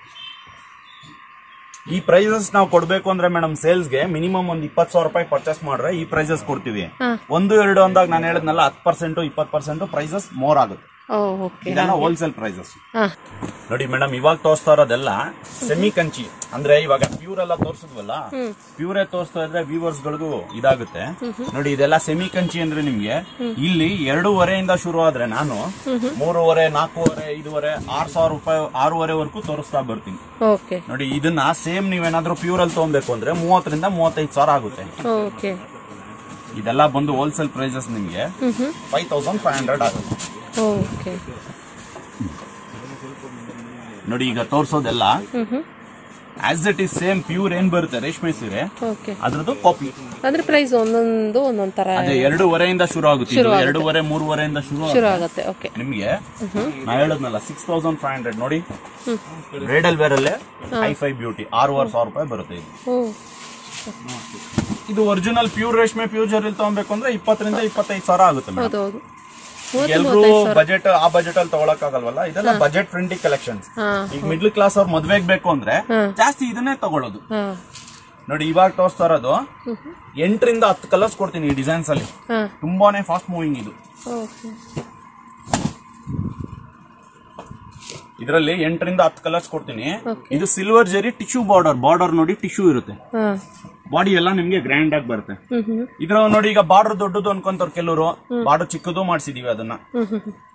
ಈ ಪ್ರೈಸಸ್ ನಾವು ಕೊಡ್ಬೇಕು ಅಂದ್ರೆ ಮೇಡಮ್ ಸೇಲ್ಸ್ಗೆ ಮಿನಿಮಮ್ ಒಂದು ಇಪ್ಪತ್ತು ಸಾವಿರ ರೂಪಾಯಿ ಪರ್ಚೇಸ್ ಮಾಡ್ರೆ ಈ ಪ್ರೈಸಸ್ ಕೊಡ್ತೀವಿ ಹಾಂ ಒಂದು ಎರಡು ಅಂದಾಗ ನಾನು ಹೇಳಿದ್ನಲ್ಲ ಹತ್ತು ಪರ್ಸೆಂಟ್ ಇಪ್ಪತ್ತು ಪರ್ಸೆಂಟ್ ಪ್ರೈಸಸ್ ಮೋರ್ ಆಗುತ್ತೆ ಓ ಓಕೆ ಇದೆಲ್ಲ ಹೋಲ್ಸೇಲ್ ಪ್ರೈಸಸ್ ಹಾಂ ನೋಡಿ ಮೇಡಮ್ ಇವಾಗ ತೋರಿಸ್ತಾ ಇರೋದೆಲ್ಲ ಸೆಮಿ ಕಂಚಿ ಅಂದ್ರೆ ಇವಾಗ ಪ್ಯೂರ್ ಎಲ್ಲ ತೋರಿಸಿದ್ವಲ್ಲ ಪ್ಯೂರೇ ತೋರಿಸ್ತಾ ಇದ್ರೆ ವ್ಯೂವರ್ಸ್ ಗಳಿಗೂ ಇದಾಗುತ್ತೆ ನೋಡಿ ಇದೆಲ್ಲ ಸೆಮಿ ಕಂಚಿ ಅಂದ್ರೆ ನಿಮ್ಗೆ ಇಲ್ಲಿ ಎರಡೂವರೆಯಿಂದ ಶುರು ಆದ್ರೆ ನಾನು ಮೂರುವರೆ ನಾಲ್ಕೂವರೆ ಐದೂವರೆ ಆರ್ ಸಾವಿರ ರೂಪಾಯಿ ಆರೂವರೆವರೆಗೂ ತೋರಿಸ್ತಾ ಬರ್ತೀನಿ ಓಕೆ ನೋಡಿ ಇದನ್ನ ಸೇಮ್ ನೀವೇನಾದ್ರೂ ಪ್ಯೂರ್ ಅಲ್ಲಿ ತಗೊಬೇಕು ಅಂದ್ರೆ ಮೂವತ್ತರಿಂದ ಮೂವತ್ತೈದು ಸಾವಿರ ಆಗುತ್ತೆ ಓಕೆ ಇದೆಲ್ಲ ಬಂದು ಹೋಲ್ಸೇಲ್ ಪ್ರೈಸಸ್ ನಿಮ್ಗೆ ಫೈವ್ ತೌಸಂಡ್ ಫೈವ್ ಹಂಡ್ರೆಡ್ ಆಗುತ್ತೆ ಓಕೆ ನೋಡಿ ಈಗ ತೋರ್ಸೋದೆಲ್ಲ ಹ್ಞೂ ಹ್ಞೂ as it is same pure ಏನ್ ಬರುತ್ತೆ ರೇಷ್ಮೆ ಸೀರೆ ಓಕೆ ಅದ್ರದ್ದು ಕಾಪಿ ಅಂದ್ರೆ ಪ್ರೈಸ್ ಒಂದೊಂದು ಒಂದೊಂದ್ ತರ ಅದೇ ಎರಡೂವರೆಯಿಂದ ಶುರು ಆಗುತ್ತೆ ಇದು ಎರಡೂವರೆ ಮೂರುವರೆಯಿಂದ ಶುರು ಶುರು ಆಗುತ್ತೆ ಓಕೆ ನಿಮ್ಗೆ ನಾ ಹೇಳದ್ನಲ್ಲ ಸಿಕ್ಸ್ ತೌಸಂಡ್ ಫೈವ್ ಹಂಡ್ರೆಡ್ ನೋಡಿ ಬ್ರೈಡಲ್ ವೇರ್ ಅಲ್ಲೇ ಹೈ ಫೈ ಬ್ಯೂಟಿ ಆರೂವರೆ ಸಾವಿರ ರೂಪಾಯಿ ಬರುತ್ತೆ ಇದು ಓ ಇದು ಒರಿಜಿನಲ್ ಪ್ಯೂರ್ ರೇಷ್ಮೆ ಪ್ಯೂರ್ ಜರಿಲ್ ತಗೊಬೇಕು ಅಂದ್ರೆ ಇಪ್ಪತ್ತರಿಂದ ಇಪ್ಪತ್ತೈದು ಸಾವಿರ ಆಗುತ್ತೆ ಮೇಡಮ್ ಹೌದು ಹೌದು ಎಲ್ರು ಬಜೆಟ್ ಆ ಬಜೆಟ್ ಅಲ್ಲಿ ತಗೊಳಕ್ ಆಗಲ್ವಲ್ಲ ಇದೆಲ್ಲ ಬಜೆಟ್ ಫ್ರೆಂಡ್ಲಿ ಕಲೆಕ್ಷನ್ಸ್ ಹಾ ಈಗ ಮಿಡ್ಲ್ ಕ್ಲಾಸ್ ಅವ್ರು ಮದ್ವೆಗ್ ಬೇಕು ಅಂದ್ರೆ ಜಾಸ್ತಿ ಇದನ್ನೇ ತಗೊಳ್ಳೋದು ಹಾ ನೋಡಿ ಇವಾಗ ತೋರಿಸ್ತಾ ಇರೋದು ಎಂಟರಿಂದ ಹತ್ತು ಕಲರ್ಸ್ ಕೊಡ್ತೀನಿ ಈ ಡಿಸೈನ್ಸ್ ಅಲ್ಲಿ ಹಾ ತುಂಬಾನೇ ಫಾಸ್ಟ್ ಮೂವಿಂಗ್ ಇದು ಓಕೆ ಇದರಲ್ಲಿ ಎಂಟರಿಂದ ಹತ್ತು ಕಲರ್ಸ್ ಕೊಡ್ತೀನಿ ಇದು silver zari tissue border border ನೋಡಿ ಟಿಶ್ಯೂ ಇರುತ್ತೆ ಹಾ ಬಾಡಿ ಎಲ್ಲ ನಿಮ್ಗೆ ಗ್ರ್ಯಾಂಡ್ ಆಗಿ ಬರುತ್ತೆ ಹ್ಮ್ ಹ್ಮ್ ಇದ್ರ ನೋಡಿ ಈಗ ಬಾರ್ಡರ್ ದೊಡ್ಡದು ಅನ್ಕೊಂತಾರೆ ಕೆಲವರು ಬಾರ್ಡರ್ ಚಿಕ್ಕದು ಮಾಡಿಸಿದೀವಿ ಅದನ್ನ ಹ್ಮ್ ಹ್ಮ್ ಹ್ಮ್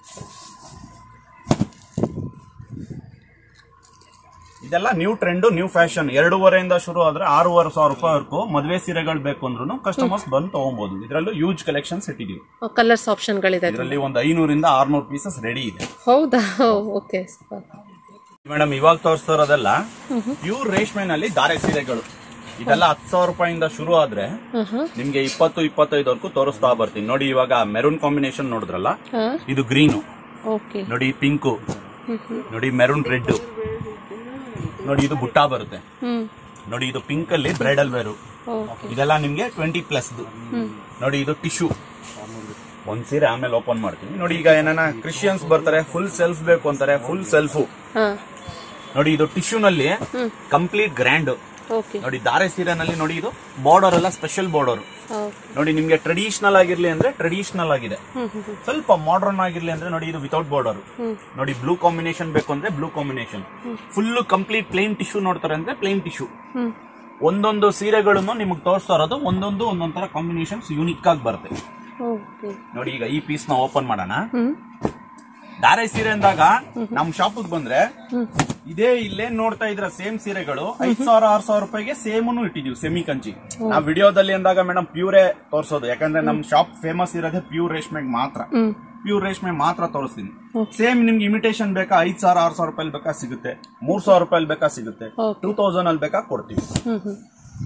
ಇದೆಲ್ಲ ನ್ಯೂ ಟ್ರೆಂಡ್ ನ್ಯೂ ಫ್ಯಾಷನ್ ಎರಡೂವರೆಯಿಂದ ಶುರು ಆದ್ರೆ ಆರೂವರೆ ಸಾವಿರ ರೂಪಾಯಿವರೆಗೂ ಮದುವೆ ಸೀರೆಗಳು ಬೇಕು ಅಂದ್ರೂ ಕಸ್ಟಮರ್ಸ್ ಬಂದು ತಗೊಬಹುದು ಇದರಲ್ಲೂ ಯೂಜ್ ಕಲೆಕ್ಷನ್ಸ್ ಇಟ್ಟಿದೀವಿ ಕಲರ್ಸ್ ಆಪ್ಷನ್ಗಳಿದೆ ಇದರಲ್ಲಿ ಒಂದು ಐನೂರಿಂದ ಆರ್ನೂರು ಪೀಸಸ್ ರೆಡಿ ಇದೆ ಹೌದಾ ಓಕೆ ಮೇಡಮ್ ಇವಾಗ ತೋರಿಸ್ತಾ ಇರೋದೆಲ್ಲ ಪ್ಯೂರ್ ರೇಷ್ಮೆನಲ್ಲಿ ದಾರೆ ಸೀರೆಗಳು ಇದೆಲ್ಲ ಹತ್ತು ಸಾವಿರ ರೂಪಾಯಿಂದ ಶುರು ಆದ್ರೆ ಹ್ಮ್ ಹ್ಮ್ ನಿಮ್ಗೆ ಇಪ್ಪತ್ತು ಇಪ್ಪತ್ತೈದವರೆಗೂ ತೋರಿಸ್ತಾ ಬರ್ತೀನಿ ನೋಡಿ ಇವಾಗ ಮೆರೂನ್ ಕಾಂಬಿನೇಷನ್ ನೋಡಿದ್ರಲ್ಲ ಹಾ ಇದು ಗ್ರೀನು ಓಕೆ ನೋಡಿ ಪಿಂಕು ಹ್ಮ್ ಹ್ಮ್ ನೋಡಿ ಮೆರೂನ್ ರೆಡ್ ನೋಡಿ ಇದು ಬುಟ್ಟ ಬರುತ್ತೆ ಹ್ಮ್ ನೋಡಿ ಇದು ಪಿಂಕ್ ಅಲ್ಲಿ ಬ್ರೈಡಲ್ ವೇರು ಓಕೆ ಇದೆಲ್ಲ ನಿಮ್ಗೆ ಟ್ವೆಂಟಿ ಪ್ಲಸ್ ನೋಡಿ ಇದು ಟಿಶ್ಯೂ ಒಂದ್ ಸೀರೆ ಆಮೇಲೆ ಓಪನ್ ಮಾಡ್ತೀನಿ ನೋಡಿ ಈಗ ಏನಾನ ಕ್ರಿಶ್ಚಿಯನ್ಸ್ ಬರ್ತಾರೆ ಫುಲ್ ಸೆಲ್ಫ್ ಬೇಕು ಅಂತಾರೆ ಫುಲ್ ಸೆಲ್ಫ್ ಹಾ ನೋಡಿ ಇದು ಟಿಶ್ಯೂ ನಲ್ಲಿ ಕಂಪ್ಲೀಟ್ ಗ್ರ್ಯಾಂಡ್ ಓಕೆ ನೋಡಿ ದಾರೆ ಸೀರೆನಲ್ಲಿ ನೋಡಿ ಇದು ಬಾರ್ಡರ್ ಎಲ್ಲ ಸ್ಪೆಷಲ್ ಬಾರ್ಡರ್ ಓಕೆ ನೋಡಿ ನಿಮ್ಗೆ ಟ್ರೆಡಿಷನಲ್ ಆಗಿರ್ಲಿ ಅಂದ್ರೆ ಟ್ರೆಡಿಷನಲ್ ಆಗಿದೆ ಹ್ಮ್ ಹ್ಮ್ ಹ್ಮ್ ಸ್ವಲ್ಪ ಮಾಡರ್ನ್ ಆಗಿರ್ಲಿ ಅಂದ್ರೆ ನೋಡಿ ಇದು ವಿತೌಟ್ ಬಾರ್ಡರ್ ನೋಡಿ ಬ್ಲೂ ಕಾಂಬಿನೇಷನ್ ಬೇಕು ಅಂದ್ರೆ blue combination full complete plain tissue ನೋಡ್ತಾರೆ ಅಂದ್ರೆ ಪ್ಲೇನ್ ಟಿಶ್ಯೂ ಹ್ಮ್ ಒಂದೊಂದು ಸೀರೆಗಳನ್ನು ನಿಮಗೆ ತೋರಿಸ್ತಾ ಇರೋದು ಒಂದೊಂದು ಒಂದೊಂದ್ ತರ ಕಾಂಬಿನೇಷನ್ಸ್ ಯೂನಿಕ್ ಆಗಿ ಬರುತ್ತೆ ಓಕೆ ನೋಡಿ ಈಗ ಈ ಪೀಸ್ ನ ಓಪನ್ ಮಾಡೋಣ ಹ್ಮ್ ದಾರೆ ಸೀರೆ ಅಂದಾಗ ನಮ್ ಶಾಪ್ ಬಂದ್ರೆ ಇದೇ ಇಲ್ಲೇ ನೋಡ್ತಾ ಇದ್ರ ಸೇಮ್ ಸೀರೆಗಳು ಐದ್ ಸಾವಿರ ಆರ್ ಸಾವಿರ ರೂಪಾಯಿಗೆ ಸೇಮನು ಇಟ್ಟಿದೀವಿ ಸೆಮಿ ಕಂಚಿ ನಾವ್ ವಿಡಿಯೋದಲ್ಲಿ ಅಂದಾಗ ಮೇಡಮ್ ಪ್ಯೂರೇ ತೋರ್ಸೋದು ಯಾಕಂದ್ರೆ ನಮ್ ಶಾಪ್ ಫೇಮಸ್ ಇರೋದೇ ಪ್ಯೂರ್ ರೇಷ್ಮೆಗೆ ಮಾತ್ರ ಹ್ಮ್ ಪ್ಯೂರ್ ರೇಷ್ಮೆ ಮಾತ್ರ ತೋರಿಸ್ತೀನಿ ಸೇಮ್ ನಿಮ್ಗೆ ಇಮಿಟೇಷನ್ ಬೇಕಾ ಐದ್ ಸಾವಿರ ಆರ್ ಸಾವಿರ ರೂಪಾಯಿ ಬೇಕಾ ಸಿಗುತ್ತೆ ಮೂರ್ ಸಾವಿರ ರೂಪಾಯಿ ಬೇಕಾ ಸಿಗುತ್ತೆ Okay. ಟೂ ತೌಸಂಡ್ ಅಲ್ಲಿ ಬೇಕಾ ಕೊಡ್ತೀವಿ ಹ್ಮ್ ಹ್ಮ್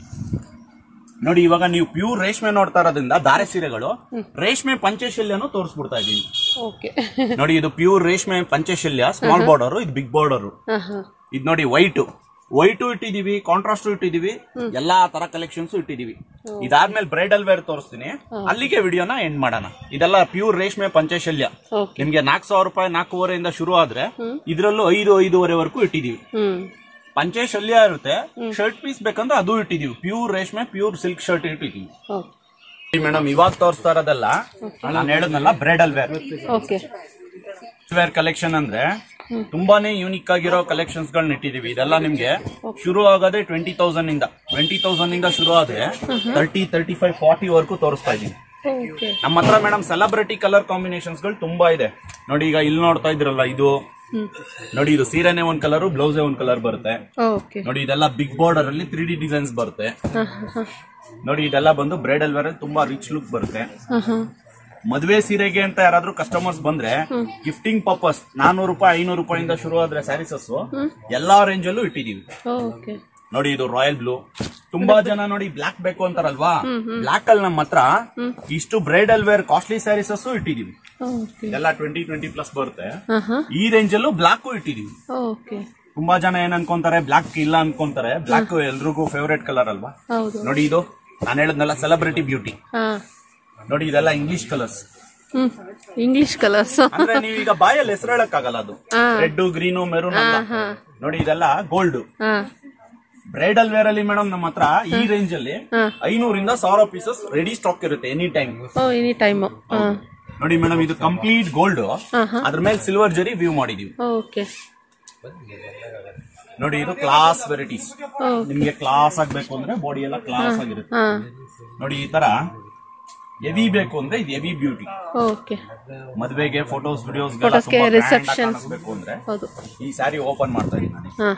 ನೋಡಿ ಇವಾಗ ನೀವು ಪ್ಯೂರ್ ರೇಷ್ಮೆ ನೋಡ್ತಾ ಇರೋದ್ರಿಂದ ದಾರೆ ಸೀರೆಗಳು ರೇಷ್ಮೆ ಪಂಚಶಲ್ಯನು ತೋರಿಸ್ಬಿಡ್ತಾ ಇದೀನಿ ಓಕೆ ನೋಡಿ ಇದು ಪ್ಯೂರ್ ರೇಷ್ಮೆ ಪಂಚಶಲ್ಯ ಸ್ಮಾಲ್ ಬಾರ್ಡರ್ ಇದು ಬಿಗ್ ಬಾರ್ಡರ್ ಹಾ ಹಾ ಇದು ನೋಡಿ ವೈಟ್ ವೈಟು ಇಟ್ಟಿದೀವಿ ಕಾಂಟ್ರಾಸ್ಟ್ ಇಟ್ಟಿದೀವಿ ಎಲ್ಲಾ ತರ ಕಲೆಕ್ಷನ್ಸ್ ಇಟ್ಟಿದೀವಿ ಇದಾದ್ಮೇಲೆ ಬ್ರೈಡಲ್ ವೇರ್ ತೋರಿಸ್ತೀನಿ ಅಲ್ಲಿಗೆ ವಿಡಿಯೋನ ಎಂಡ್ ಮಾಡೋಣ ಇದೆಲ್ಲ ಪ್ಯೂರ್ ರೇಷ್ಮೆ ಪಂಚಶಲ್ಯ ಓಕೆ ನಿಮ್ಗೆ ನಾಲ್ಕು ಸಾವಿರ ರೂಪಾಯಿ ನಾಲ್ಕೂವರೆಯಿಂದ ಶುರು ಆದ್ರೆ ಇದ್ರಲ್ಲೂ ಐದು ಐದೂವರೆವರೆಗೂ ಇಟ್ಟಿದೀವಿ ಹ್ಮ್ ಪಂಚಶಲ್ಯ ಇರುತ್ತೆ ಶರ್ಟ್ ಪೀಸ್ ಬೇಕಂದ್ರೆ ಅದು ಇಟ್ಟಿದೀವಿ ಪ್ಯೂರ್ ರೇಷ್ಮೆ ಪ್ಯೂರ್ ಸಿಲ್ಕ್ ಶರ್ಟ್ ಇಟ್ಟಿದೀವಿ ಓಕೆ ಮೇಡಮ್ ಇವಾಗ ತೋರಿಸ್ತಾ ಇರೋದಲ್ಲ ನಾನು ಹೇಳದ್ನಲ್ಲ bridal wear okay wear collection ಅಂದ್ರೆ ತುಂಬಾನೇ ಯೂನಿಕ್ ಆಗಿರೋ ಕಲೆಕ್ಷನ್ಸ್ ಗಳನ್ನ ಇಟ್ಟಿದೀವಿ ಇದೆಲ್ಲ ನಿಮ್ಗೆ ಶುರು ಆಗೋದೇ ಟ್ವೆಂಟಿ ತೌಸಂಡ್ ಇಂದ ಟ್ವೆಂಟಿ ತೌಸಂಡ್ ಇಂದ ಶುರು ಆದ್ರೆ ತರ್ಟಿ ತರ್ಟಿ ಫೈವ್ ಫಾರ್ಟಿ ವರ್ಗೂ ತೋರಿಸ್ತಾ ಇದೀವಿ ಓಕೆ ನಮ್ಮ ಹತ್ರ ಮೇಡಮ್ ಸೆಲೆಬ್ರಿಟಿ ಕಲರ್ ಕಾಂಬಿನೇಷನ್ಸ್ ಗಳು ತುಂಬಾ ಇದೆ ನೋಡಿ ಈಗ ಇಲ್ಲಿ ನೋಡ್ತಾ ಇದ್ರಲ್ಲ ಇದು ನೋಡಿ ಇದು ಸೀರೆನೆ ಒಂದ್ ಕಲರ್ ಬ್ಲೌಸೇ ಒಂದ್ ಕಲರ್ ಬರುತ್ತೆ ಓಕೆ ನೋಡಿ ಇದೆಲ್ಲ ಬಿಗ್ ಬಾರ್ಡರ್ ಅಲ್ಲಿ ತ್ರೀ ಡಿ ಡಿಸೈನ್ಸ್ ಬರುತ್ತೆ ಹಾಂ ಹಾಂ ನೋಡಿ ಇದೆಲ್ಲ ಬಂದು ಬ್ರೈಡಲ್ ವೇರ್ ಅಲ್ಲಿ ತುಂಬಾ ರಿಚ್ ಲುಕ್ ಬರುತ್ತೆ ಹಾಂ ಹಾಂ ಮದ್ವೆ ಸೀರೆಗೆ ಅಂತ ಯಾರಾದ್ರೂ ಕಸ್ಟಮರ್ಸ್ ಬಂದ್ರೆ ಗಿಫ್ಟಿಂಗ್ ಪರ್ಪಸ್ ನಾನೂರು ರೂಪಾಯಿ ಐನೂರು ರೂಪಾಯಿಂದ ಶುರು ಆದ್ರೆ ಸ್ಯಾರೀಸಸ್ ಎಲ್ಲಾ ರೇಂಜ್ ಅಲ್ಲೂ ಇಟ್ಟಿದೀವಿ ಓಕೆ ನೋಡಿ ಇದು ರಾಯಲ್ ಬ್ಲೂ ತುಂಬಾ ಜನ ನೋಡಿ ಬ್ಲಾಕ್ ಬೇಕು ಅಂತಾರಲ್ವಾ ಬ್ಲಾಕ್ ಅಲ್ಲಿ ನಮ್ಮ ಹತ್ರ ಇಷ್ಟು ಬ್ರೈಡಲ್ ವೇರ್ ಕಾಸ್ಟ್ಲಿ ಸ್ಯಾರೀಸಸ್ ಇಟ್ಟಿದೀವಿ ಓಕೆ ಎಲ್ಲ ಟ್ವೆಂಟಿ ಟ್ವೆಂಟಿ ಪ್ಲಸ್ ಬರುತ್ತೆ ಹಾಂ ಹಾಂ ಈ ರೇಂಜ್ ಅಲ್ಲೂ ಬ್ಲಾಕ್ ಇಟ್ಟಿದೀವಿ ಓಕೆ ತುಂಬಾ ಜನ ಏನ್ ಅನ್ಕೊಂತಾರೆ ಬ್ಲಾಕ್ ಇಲ್ಲ ಅನ್ಕೊಂತಾರೆ ಬ್ಲಾಕ್ ಎಲ್ರಿಗೂ ಫೇವರೇಟ್ ಕಲರ್ ಅಲ್ವಾ ಹೌದು ನೋಡಿ ಇದು ನಾನು ಹೇಳದ್ನಲ್ಲ ಸೆಲೆಬ್ರಿಟಿ ಬ್ಯೂಟಿ ಹಾಂ ನೋಡಿ ಇದೆಲ್ಲ ಇಂಗ್ಲಿಷ್ ಕಲರ್ಸ್ ಹ್ಞೂ ಇಂಗ್ಲೀಷ್ ಕಲರ್ಸ್ ಅಂದ್ರೆ ನೀವೀಗ ಬಾಯಲ್ಲಿ ಹೆಸರು ಹೇಳಕ್ಕಾಗಲ್ಲ ಅದು ರೆಡ್ ಗ್ರೀನು ಮೆರೂನ್ ಅಲ್ಲ ನೋಡಿ ಇದೆಲ್ಲ ಗೋಲ್ಡ್ ಹಾಂ ಬ್ರೈಡಲ್ ವೇರ್ ಅಲ್ಲಿ ಮೇಡಮ್ ನಮ್ಮ ಹತ್ರ ಈ ರೇಂಜ್ ಅಲ್ಲಿ ಐನೂರಿಂದ ಸಾವಿರ ಪೀಸಸ್ ರೆಡಿ ಸ್ಟಾಕ್ ಇರುತ್ತೆ ಎನಿ ಟೈಮ್ ಓ ಎನಿ ಟೈಮು ಹಾಂ ನೋಡಿ ಮೇಡಮ್ ಇದು ಕಂಪ್ಲೀಟ್ ಗೋಲ್ಡ್ ಅದ್ರ ಮೇಲೆ ಸಿಲ್ವರ್ ಜರಿ ವ್ಯೂ ಮಾಡಿದೀವಿ ಓಕೆ ನೋಡಿ ಇದು ಕ್ಲಾಸ್ ವೆರೈಟೀಸ್ ನಿಮ್ಗೆ ಕ್ಲಾಸ್ ಆಗ್ಬೇಕು ಅಂದ್ರೆ ಬಾಡಿ ಎಲ್ಲ ಕ್ಲಾಸ್ ಆಗಿರುತ್ತೆ ಹಾಂ ನೋಡಿ ಈ ತರ ಎವಿ ಬೇಕು ಅಂದ್ರೆ ಇದು ಎವಿ ಬ್ಯೂಟಿ ಓಕೆ ಮದ್ವೆಗೆ ಫೋಟೋಸ್ ವಿಡಿಯೋಸ್ Photos ಗೆ, receptions. ಕಾಣಿಸ್ಬೇಕು ಅಂದ್ರೆ ಹೌದು ಈ ಸ್ಯಾರಿ ಓಪನ್ ಮಾಡ್ತಾ ಇದೀನಿ ನಾನು ಹಾಂ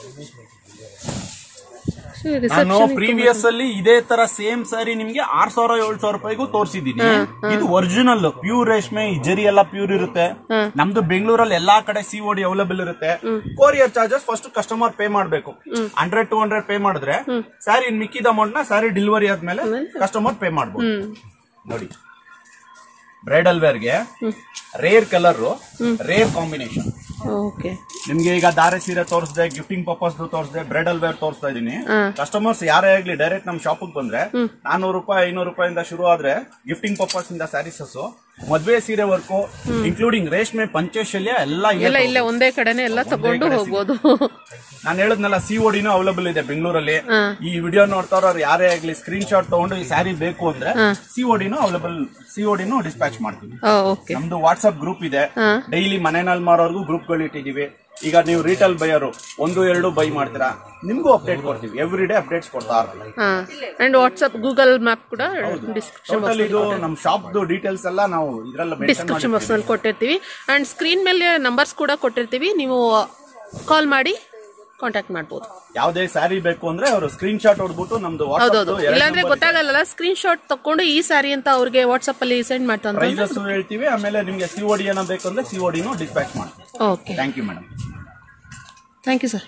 ನಾನು ರಿಸೆಪ್ಷನ್ ಪ್ರೀವಿಯಸ್ ಅಲ್ಲಿ ಇದೇ ತರ ಸೇಮ್ ಸ್ಯಾರಿ ನಿಮ್ಗೆ ಆರ್ ಸಾವಿರ ಏಳ್ ಸಾವಿರ ರೂಪಾಯಿಗೂ ತೋರಿಸಿದೀನಿ ಇದು ಒರಿಜಿನಲ್ ಪ್ಯೂರ್ ರೇಷ್ಮೆ ಈ ಜರಿ ಎಲ್ಲ ಪ್ಯೂರ್ ಇರುತ್ತೆ ನಮ್ದು ಬೆಂಗಳೂರಲ್ಲಿ ಎಲ್ಲಾ ಕಡೆ ಸಿ ಓಡಿ ಅವೈಲೇಬಲ್ ಇರುತ್ತೆ courier charges first customer pay ಮಾಡ್ಬೇಕು ಹಂಡ್ರೆಡ್ ಟು ಹಂಡ್ರೆಡ್ ಪೇ ಮಾಡಿದ್ರೆ ಸ್ಯಾರಿ ಮಿಕ್ಕಿದ ಅಮೌಂಟ್ ನ ಸ್ಯಾರಿ ಡೆಲಿವರಿ ಆದ್ಮೇಲೆ ಕಸ್ಟಮರ್ ಪೇ ಮಾಡ್ಬೋದು ನೋಡಿ ಬ್ರೈಡಲ್ ವೇರ್ಗೆ rare colour rare combination okay ನಿಮ್ಗೆ ಈಗ ದಾರೆ ಸೀರೆ ತೋರಿಸ್ದೆ ಗಿಫ್ಟಿಂಗ್ ಪರ್ಪಸ್ ತೋರಿಸ್ದೆ ಬ್ರೈಡಲ್ ವೇರ್ ತೋರಿಸ್ತಾ ಇದೀನಿ ಕಸ್ಟಮರ್ಸ್ ಯಾರೇ ಆಗ್ಲಿ ಡೈರೆಕ್ಟ್ ನಮ್ ಶಾಪಿಗೆ ಬಂದ್ರೆ ನಾನೂರು ರೂಪಾಯಿ ಐನೂರು ರೂಪಾಯಿಂದ ಶುರು ಆದ್ರೆ ಗಿಫ್ಟಿಂಗ್ ಪರ್ಪಸ್ ಇಂದ ಸ್ಯಾರೀಸಸ್ ಮದ್ವೆ ಸೀರೆ ವರ್ಕು ಇನ್ಕ್ಲೂಡಿಂಗ್ ರೇಷ್ಮೆ ಪಂಚಶಲ್ಯ ಎಲ್ಲ ಎಲ್ಲ ಇಲ್ಲೇ ಒಂದೇ ಕಡೆನೆ ಎಲ್ಲ ತಗೊಂಡು ಹೋಗ್ಬೋದು ನಾನು ಹೇಳದ್ನಲ್ಲ ಸಿ ಓಡಿನೂ ಅವೈಲೇಬಲ್ ಇದೆ ಬೆಂಗಳೂರಲ್ಲಿ ಈ ವಿಡಿಯೋ ನೋಡ್ತಾರ ಯಾರೇ ಆಗ್ಲಿ ಸ್ಕ್ರೀನ್ ಶಾಟ್ ತಗೊಂಡು ಈ ಸ್ಯಾರಿ ಬೇಕು ಅಂದ್ರೆ ಸಿ ಓಡಿನೂ ಅವೈಲೇಬಲ್ ಸಿ ಓಡಿನೂ ಡಿಸ್ಪ್ಯಾಚ್ ಮಾಡ್ತೀವಿ ಓಕೆ ನಮ್ದು ವಾಟ್ಸ್ಆಪ್ ಗ್ರೂಪ್ ಇದೆ ಡೈಲಿ ಮನೆಯಲ್ಲಿ ಮಾರೋರ್ಗು ಗ್ರೂಪ್ ಗಳು ಇಟ್ಟಿದೀವಿ ಈಗ ನೀವು ರಿಟೇಲ್ ಬೈಯರು ಒಂದು ಎರಡು ಬೈ ಮಾಡ್ತೀರಾ ನಿಮ್ಗೂ ಅಪ್ಡೇಟ್ ಕೊಡ್ತೀವಿ ಎವ್ರಿ ಡೇ ಅಪ್ಡೇಟ್ಸ್ ಕೊಡ್ತಾ ಇರ್ತೀವಿ ಹಾಂ ಆ್ಯಂಡ್ ವಾಟ್ಸಪ್ ಗೂಗಲ್ ಮ್ಯಾಪ್ ಕೂಡ ಡಿಸ್ಕ್ರಿಪ್ಷನ್ ಟೋಟಲ್ ಇದು ನಮ್ ಶಾಪ್ದು ಡೀಟೇಲ್ಸ್ ಎಲ್ಲ ನಾವು ಇದ್ರಲ್ಲ ಮೆನ್ಷನ್ ಡಿಸ್ಕ್ರಿಪ್ಷನ್ ಬಾಕ್ಸ್ನಲ್ಲಿ ಕೊಟ್ಟಿರ್ತೀವಿ ಆ್ಯಂಡ್ ಸ್ಕ್ರೀನ್ ಮೇಲೆ ನಂಬರ್ಸ್ ಕೂಡ ಕೊಟ್ಟಿರ್ತೀವಿ ನೀವು ಕಾಲ್ ಮಾಡಿ ಕಾಂಟ್ಯಾಕ್ಟ್ ಮಾಡ್ಬೋದು ಯಾವ್ದೇ ಸ್ಯಾರಿ ಬೇಕು ಅಂದ್ರೆ ಅವರು ಸ್ಕ್ರೀನ್ ಶಾಟ್ ಹೊಡ್ಬಿಟ್ಟು ನಮ್ದು ಹೌದೌದು ವಾಟ್ಸ್ಆಪ್ ಇಲ್ಲಾಂದ್ರೆ ಗೊತ್ತಾಗಲ್ಲ ಸ್ಕ್ರೀನ್ ಶಾಟ್ ತಕೊಂಡು ಈ ಸಾರಿ ಅಂತ ಅವ್ರಿಗೆ ವಾಟ್ಸಪ್ ಅಲ್ಲಿ ಸೆಂಡ್ ಮಾಡ್ತಂದ್ರೆ ಪ್ರೈಸಸ್ ಹೇಳ್ತೀವಿ ಆಮೇಲೆ ನಿಮ್ಗೆ ಸಿ ಓಡಿ ಏನೋ ಬೇಕು ಅಂದ್ರೆ ಸಿ ಓಡಿನೂ ಡಿಸ್ಪ್ಯಾಚ್ ಮಾಡ್ತೀವಿ okay thank you madam thank you sir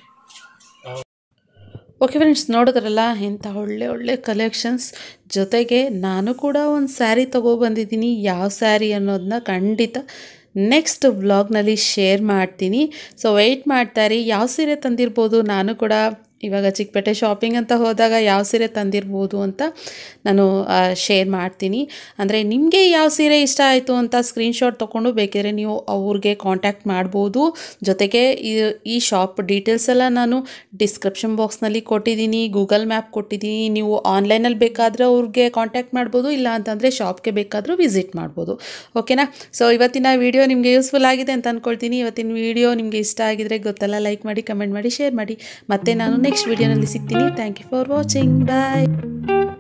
okay friends ನೋಡಿದ್ರಲ್ಲ ಇಂಥ ಒಳ್ಳೆ ಒಳ್ಳೆ ಕಲೆಕ್ಷನ್ಸ್ ಜೊತೆಗೆ ನಾನು ಕೂಡ ಒಂದು ಸ್ಯಾರಿ ತೊಗೊಬಂದಿದ್ದೀನಿ ಯಾವ ಸ್ಯಾರಿ ಅನ್ನೋದನ್ನ ಖಂಡಿತ ನೆಕ್ಸ್ಟ್ ವ್ಲಾಗ್ನಲ್ಲಿ ಶೇರ್ ಮಾಡ್ತೀನಿ ಸೊ ವೆಯ್ಟ್ ಮಾಡ್ತಾರಿ ಯಾವ ಸೀರೆ ತಂದಿರ್ಬೋದು ನಾನು ಕೂಡ ಇವಾಗ ಚಿಕ್ಕಪೇಟೆ ಶಾಪಿಂಗ್ ಅಂತ ಹೋದಾಗ ಯಾವ ಸೀರೆ ತಂದಿರ್ಬೋದು ಅಂತ ನಾನು ಶೇರ್ ಮಾಡ್ತೀನಿ ಅಂದರೆ ನಿಮಗೆ ಯಾವ ಸೀರೆ ಇಷ್ಟ ಆಯಿತು ಅಂತ ಸ್ಕ್ರೀನ್ಶಾಟ್ ತೊಗೊಂಡು ಬೇಕಿದ್ರೆ ನೀವು ಅವ್ರಿಗೆ ಕಾಂಟ್ಯಾಕ್ಟ್ ಮಾಡ್ಬೋದು ಜೊತೆಗೆ ಈ ಈ ಶಾಪ್ ಡೀಟೇಲ್ಸ್ ಎಲ್ಲ ನಾನು ಡಿಸ್ಕ್ರಿಪ್ಷನ್ ಬಾಕ್ಸ್ನಲ್ಲಿ ಕೊಟ್ಟಿದ್ದೀನಿ ಗೂಗಲ್ ಮ್ಯಾಪ್ ಕೊಟ್ಟಿದ್ದೀನಿ ನೀವು ಆನ್ಲೈನಲ್ಲಿ ಬೇಕಾದರೆ ಅವ್ರಿಗೆ ಕಾಂಟ್ಯಾಕ್ಟ್ ಮಾಡ್ಬೋದು ಇಲ್ಲ ಅಂತಂದರೆ ಶಾಪ್ಗೆ ಬೇಕಾದರೂ ವಿಸಿಟ್ ಮಾಡ್ಬೋದು ಓಕೆನಾ ಸೊ ಇವತ್ತಿನ ವಿಡಿಯೋ ನಿಮಗೆ ಯೂಸ್ಫುಲ್ ಆಗಿದೆ ಅಂತ ಅಂದ್ಕೊಳ್ತೀನಿ ಇವತ್ತಿನ ವಿಡಿಯೋ ನಿಮಗೆ ಇಷ್ಟ ಆಗಿದ್ರೆ ಗೊತ್ತಲ್ಲ ಲೈಕ್ ಮಾಡಿ ಕಮೆಂಟ್ ಮಾಡಿ ಶೇರ್ ಮಾಡಿ ಮತ್ತೆ ನಾನು ನೆಕ್ಸ್ಟ್ ವಿಡಿಯೋನಲ್ಲಿ ಸಿಗ್ತೀನಿ thank you for watching bye